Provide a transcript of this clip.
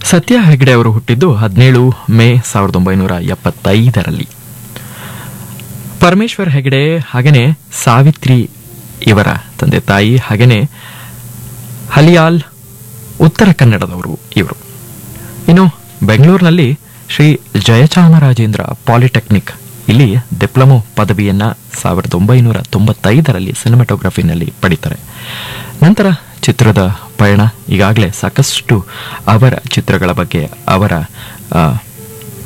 ಸತ್ಯ ಹೆಗ್ಡೆ ಅವರು ಹುಟ್ಟಿದ್ದು ಹದಿನೇಳು ಮೇ ಸಾವಿರದ ಒಂಬೈನೂರ ಎಪ್ಪತ್ತೈದರಲ್ಲಿ ಪರಮೇಶ್ವರ್ ಹೆಗಡೆ ಹಾಗೇನೆ ಸಾವಿತ್ರಿ ಇವರ ತಂದೆ ತಾಯಿ ಹಾಗೇನೆ ಹಲಿಯಾಲ್ ಉತ್ತರ ಕನ್ನಡದವರು ಇವರು ಇನ್ನು ಬೆಂಗಳೂರಿನಲ್ಲಿ ಶ್ರೀ ಜಯಚಾಮರಾಜೇಂದ್ರ ಪಾಲಿಟೆಕ್ನಿಕ್ ಇಲ್ಲಿ ಡಿಪ್ಲೊಮೊ ಪದವಿಯನ್ನ ಸಾವಿರದ ಒಂಬೈನೂರ ತೊಂಬತ್ತೈದರಲ್ಲಿ ಸಿನಿಮಾಟೋಗ್ರಫಿನಲ್ಲಿ ಪಡಿತಾರೆ ನಂತರ ಚಿತ್ರದ ಪಯಣ ಈಗಾಗಲೇ ಸಾಕಷ್ಟು ಅವರ ಚಿತ್ರಗಳ ಬಗ್ಗೆ ಅವರ ಆ,